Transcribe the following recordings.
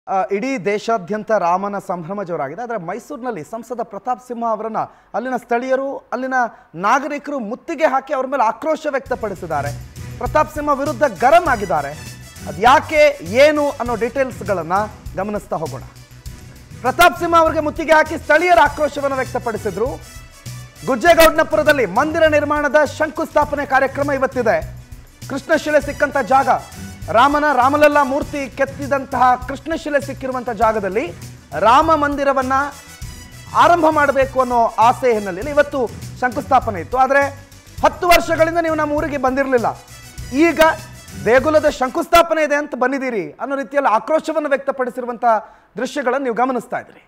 ಆ, ಇಡೀ ದೇಶಾದ್ಯಂತ ರಾಮನ ಸಂಭ್ರಮ ಜೋರಾಗಿದೆ ಆದರೆ ಮೈಸೂರಿನಲ್ಲಿ ಸಂಸದ ಪ್ರತಾಪ್ ಸಿಂಹ ಅವರನ್ನ ಅಲ್ಲಿನ ಸ್ಥಳೀಯರು ಅಲ್ಲಿನ ನಾಗರಿಕರು ಮುತ್ತಿಗೆ ಹಾಕಿ ಅವ್ರ ಮೇಲೆ ಆಕ್ರೋಶ ವ್ಯಕ್ತಪಡಿಸಿದ್ದಾರೆ ಪ್ರತಾಪ್ ಸಿಂಹ ವಿರುದ್ಧ ಗರಂ ಆಗಿದ್ದಾರೆ ಅದ್ಯಾಕೆ ಏನು ಅನ್ನೋ ಡೀಟೇಲ್ಸ್ಗಳನ್ನು ಗಮನಿಸ್ತಾ ಹೋಗೋಣ ಪ್ರತಾಪ್ ಸಿಂಹ ಅವರಿಗೆ ಮುತ್ತಿಗೆ ಹಾಕಿ ಸ್ಥಳೀಯರ ಆಕ್ರೋಶವನ್ನು ವ್ಯಕ್ತಪಡಿಸಿದ್ರು ಗುಜ್ಜೇಗೌಡನಪುರದಲ್ಲಿ ಮಂದಿರ ನಿರ್ಮಾಣದ ಶಂಕುಸ್ಥಾಪನೆ ಕಾರ್ಯಕ್ರಮ ಇವತ್ತಿದೆ ಕೃಷ್ಣಶಿಲೆ ಸಿಕ್ಕಂತ ಜಾಗ ರಾಮನ ರಾಮಲಲ್ಲ ಮೂರ್ತಿ ಕೆತ್ತಿದಂತಹ ಕೃಷ್ಣಶಿಲೆ ಸಿಕ್ಕಿರುವಂಥ ಜಾಗದಲ್ಲಿ ರಾಮ ಮಂದಿರವನ್ನ ಆರಂಭ ಮಾಡಬೇಕು ಅನ್ನೋ ಆಸೆ ಹಿನ್ನೆಲೆಯಲ್ಲಿ ಇವತ್ತು ಶಂಕುಸ್ಥಾಪನೆ ಇತ್ತು ಆದರೆ ಹತ್ತು ವರ್ಷಗಳಿಂದ ನೀವು ನಮ್ಮ ಊರಿಗೆ ಬಂದಿರಲಿಲ್ಲ ಈಗ ದೇಗುಲದ ಶಂಕುಸ್ಥಾಪನೆ ಇದೆ ಅಂತ ಬಂದಿದ್ದೀರಿ ಅನ್ನೋ ರೀತಿಯಲ್ಲಿ ಆಕ್ರೋಶವನ್ನು ವ್ಯಕ್ತಪಡಿಸಿರುವಂಥ ದೃಶ್ಯಗಳನ್ನು ನೀವು ಗಮನಿಸ್ತಾ ಇದ್ದೀರಿ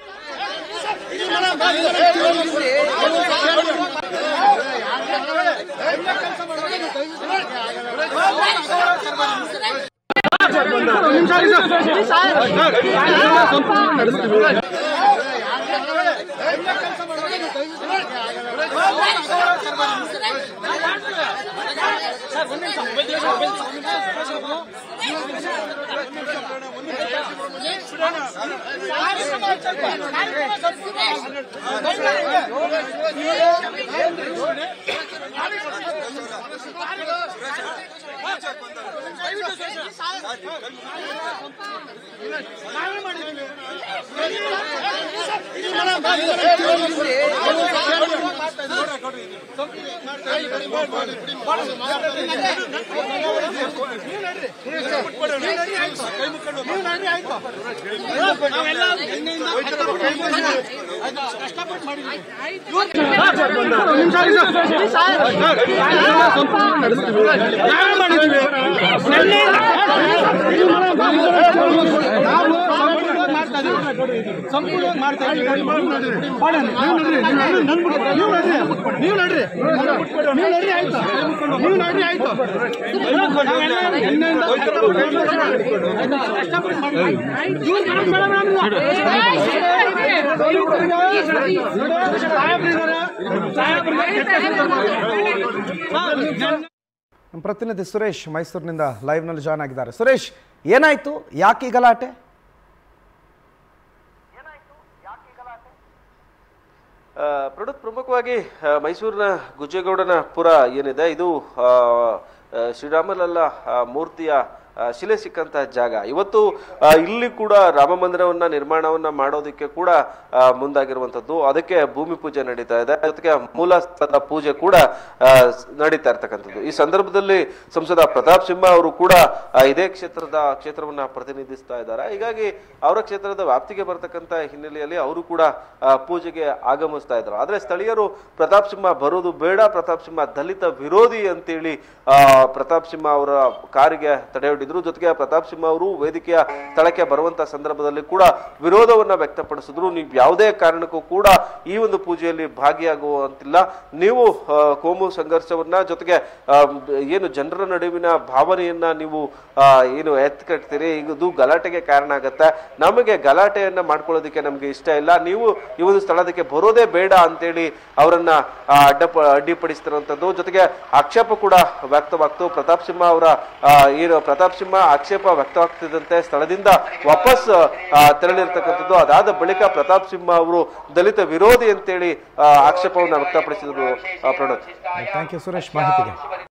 ಸಂಪೂರ್ಣವಾಗಿ ಮಾಡ್ತಾ ಇದ್ದೀವಿ ನೀವು ನಡ್ರಿ ನೀವು ನಡ್ರಿ ಆಯ್ತು ನೀವು ನಡ್ರಿ ಆಯ್ತು ನಮ್ಮ ಪ್ರತಿನಿಧಿ ಸುರೇಶ್ ಮೈಸೂರಿನಿಂದ ಲೈವ್ನಲ್ಲಿ ಜಾಯ್ನ್ ಆಗಿದ್ದಾರೆ ಸುರೇಶ್ ಏನಾಯ್ತು ಯಾಕೆ ಈ ಗಲಾಟೆ ಆ, ಪ್ರಣೋದ್ ಪ್ರಮುಖವಾಗಿ ಆ, ಮೈಸೂರಿನ ಗುಜ್ಜೇಗೌಡನ ಪುರ ಏನಿದೆ ಇದು ಆ, ಆ, ಶ್ರೀರಾಮಲಲ್ಲ ಆ, ಮೂರ್ತಿಯ ಆ, ಶಿಲೆ ಸಿಕ್ಕಂತ ಜಾಗ ಇವತ್ತು ಆ, ಇಲ್ಲಿ ಕೂಡ ರಾಮ ಮಂದಿರವನ್ನ ನಿರ್ಮಾಣವನ್ನ ಮಾಡೋದಕ್ಕೆ ಕೂಡ ಆ, ಮುಂದಾಗಿರುವಂತದ್ದು ಅದಕ್ಕೆ ಭೂಮಿ ಪೂಜೆ ನಡೀತಾ ಇದೆ ಜೊತೆಗೆ ಮೂಲ ಸ್ಥಳದ ಪೂಜೆ ಕೂಡ ಆ, ಸ್- ನಡೀತಾ ಇರ್ತಕ್ಕಂಥದ್ದು ಈ ಸಂದರ್ಭದಲ್ಲಿ ಸಂಸದ ಪ್ರತಾಪ್ ಸಿಂಹ ಅವರು ಕೂಡ ಆ, ಇದೇ ಕ್ಷೇತ್ರದ ಕ್ಷೇತ್ರವನ್ನ ಪ್ರತಿನಿಧಿಸ್ತಾ ಇದ್ದಾರೆ ಹೀಗಾಗಿ ಅವರ ಕ್ಷೇತ್ರದ ವ್ಯಾಪ್ತಿಗೆ ಬರ್ತಕ್ಕಂಥ ಹಿನ್ನೆಲೆಯಲ್ಲಿ ಅವರು ಕೂಡ ಆ, ಪೂಜೆಗೆ ಆಗಮಿಸ್ತಾ ಇದ್ರು ಆದ್ರೆ ಸ್ಥಳೀಯರು ಪ್ರತಾಪ್ ಸಿಂಹ ಬರೋದು ಬೇಡ ಪ್ರತಾಪ್ ಸಿಂಹ ದಲಿತ ವಿರೋಧಿ ಅಂತೇಳಿ ಆ, ಪ್ರತಾಪ್ ಸಿಂಹ ಅವರ ಕಾರಿಗೆ ತಡೆಯೊಡ್ಡಿದ್ರು ಜೊತೆಗೆ ಪ್ರತಾಪ್ ಸಿಂಹ ಅವರು ವೇದಿಕೆಯ ಸ್ಥಳಕ್ಕೆ ಬರುವಂತ ಸಂದರ್ಭದಲ್ಲಿ ಕೂಡ ವಿರೋಧವನ್ನ ವ್ಯಕ್ತಪಡಿಸಿದ್ರು ನೀವು ಯಾವುದೇ ಕಾರಣಕ್ಕೂ ಕೂಡ ಈ ಒಂದು ಪೂಜೆಯಲ್ಲಿ ಭಾಗಿಯಾಗುವಂತಿಲ್ಲ ನೀವು ಆ, ಕೋಮು ಸಂಘರ್ಷವನ್ನ ಜೊತೆಗೆ ಆ, ಏನು ಜನರ ನಡುವಿನ ಭಾವನೆಯನ್ನ ನೀವು ಆ, ಏನು ಎತ್ಕಟ್ತೀರಿ ಇದು ಗಲಾಟೆಗೆ ಕಾರಣ ಆಗತ್ತೆ ನಮಗೆ ಗಲಾಟೆಯನ್ನ ಮಾಡ್ಕೊಳ್ಳೋದಕ್ಕೆ ನಮ್ಗೆ ಇಷ್ಟ ಇಲ್ಲ ನೀವು ಈ ಒಂದು ಸ್ಥಳದಕ್ಕೆ ಬರೋದೇ ಬೇಡ ಅಂತೇಳಿ ಅವರನ್ನ ಆ, ಅಡ್ಡ ಅಡ್ಡಿಪಡಿಸ್ತಿರುವಂತದ್ದು ಜೊತೆಗೆ ಆಕ್ಷೇಪ ಕೂಡ ವ್ಯಕ್ತವಾಗ್ತು ಪ್ರತಾಪ್ ಸಿಂಹ ಅವರ ಆ, ಏನು ಪ್ರತಾಪ್ ಸಿಂಹ ಆಕ್ಷೇಪ ವ್ಯಕ್ತವಾಗ್ತಿದ್ದಂತೆ ಸ್ಥಳದಿಂದ ವಾಪಸ್ ಆ, ತೆರಳಿರ್ತಕ್ಕಂಥದ್ದು ಅದಾದ ಬಳಿಕ ಪ್ರತಾಪ್ ಸಿಂಹ ಅವರು ದಲಿತ ವಿರೋಧಿ ಅಂತೇಳಿ ಆ, ಆಕ್ಷೇಪವನ್ನ ವ್ಯಕ್ತಪಡಿಸಿದ್ರು ಆ, ಪ್ರಣೋದ್ ಥ್ಯಾಂಕ್ ಯು ಸುರೇಶ್ ಮಾಹಿತಿಗೆ